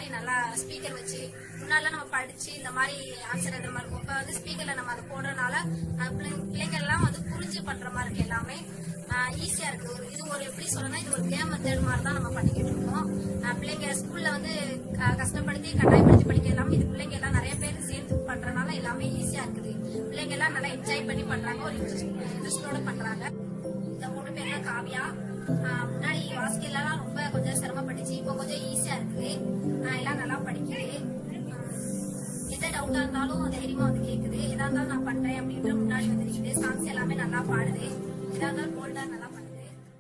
நல்லா ஸ்பீக்கர் வச்சு முன்னால நம்ம படிச்சு இந்த மாதிரி ஆன்சர் எழுதுற மாதிரி இருக்கும் இப்ப வந்து ஸ்பீக்கர்ல நம்ம அதை போடுறதுனால அஹ், பிள்ளைங்க பிள்ளைங்க எல்லாம் வந்து புரிஞ்சு பண்ற மாதிரி இருக்கு எல்லாமே ஈஸியா இருக்கு ஒரு இது ஒரு எப்படி சொல்லணும்னா இது ஒரு கேம் மெத்தட் மாதிரி தான் நம்ம பண்ணிக்கிட்டு இருக்கோம் அஹ், பிள்ளைங்க ஸ்கூல்ல வந்து க- கஷ்டப்படுத்தி கட்டாயப்படுத்தி படிக்க எல்லாமே இது பிள்ளைங்க எல்லாம் நிறைய பேர் சேர்த்து பண்றதுனால எல்லாமே ஈஸியா இருக்குது பிள்ளைங்க எல்லாம் நல்லா என்ஜாய் பண்ணி பண்றாங்க ஒரு இன்ட்ரெஸ்டோட பண்றாங்க இந்த மூணு பேர் தான் காவியா ஆஹ் முன்னாடி வாசிக்கலாம் ரொம்ப கொஞ்சம் சிரமப்பட்டுச்சு இப்போ கொஞ்சம் ஈஸியா இருக்கு ஆஹ் எல்லாம் நல்லா படிக்குது ஆஹ் எந்த டவுட்டா இருந்தாலும் தைரியமா வந்து கேக்குது எதா இருந்தாலும் நான் பண்றேன் அப்படின்ற முன்னாடி வந்து நிக்குது சாங்ஸ் எல்லாமே நல்லா பாடுது எதா இருந்தாலும் போல்டா நல்லா பண்ணுது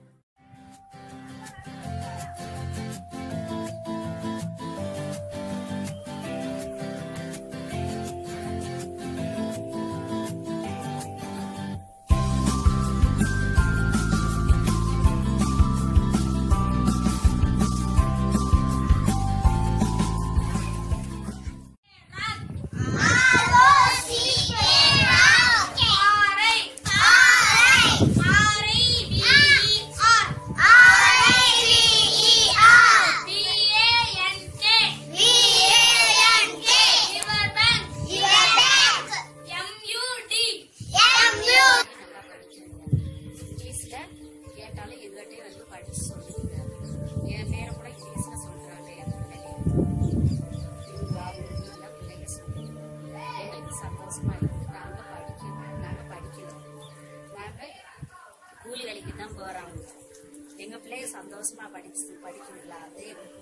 இங்கிலீஷ்ல கேட்டாலும் எங்கிட்டே வந்து படிச்சு சொல்லுங்க என் பேரை கூட இங்கிலீஷ்ல சொல்றாங்க என் பிள்ளைங்க நல்லா பிள்ளைங்க சொல்லுங்க எங்களுக்கு சந்தோஷமா இருக்கு நாங்க படிக்கணும் நாங்க படிக்கணும் நாங்க கூலி வேலைக்கு தான் போறோம் எங்க பிள்ளைங்க சந்தோஷமா படிச்சு படிக்கணுங்களா அது எங்களுக்கு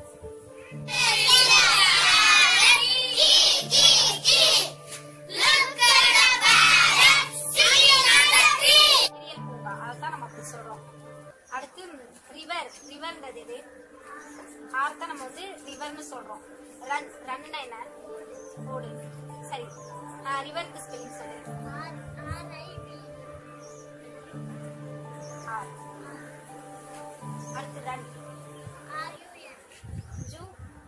சீரியல் பூங்கா அதுதான் நம்ம அப்படி சொல்றோம் அடுத்து ரிவர் ரிவர்ன்றது இது ஆர்த்த நம்ம வந்து ரிவர்னு சொல்றோம் ரன் ரன்னா என்ன ஓடு சரி ரிவருக்கு ஸ்பெல்லிங் சொல்லு ஆர். அடுத்து ரன் ஜூ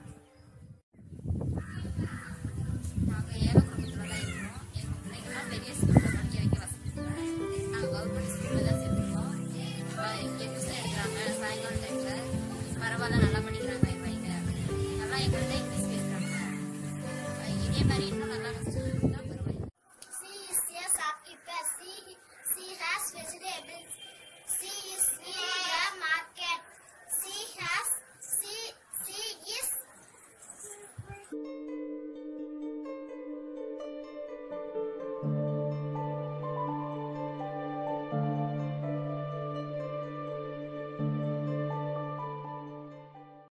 நாங்க ஏழை குடும்பத்துல தான் இருக்கோம் எங்க பிள்ளைங்கெல்லாம் பெரிய ஸ்கூல்ல படிக்க வைக்க வசதி இல்லை நாங்க கவர்மெண்ட் ஸ்கூல்ல தான் சேர்த்துருக்கோம் இங்கே டியூஷன் எடுக்கிறாங்க சாயங்காலம் டைம்ல பரவாயில்ல நல்லா படிக்கிறாங்க என் பையங்க நல்லா எங்கள்கிட்ட இங்கிலீஷ் பேசுறாங்க அஹ் இதே மாதிரி இன்னும்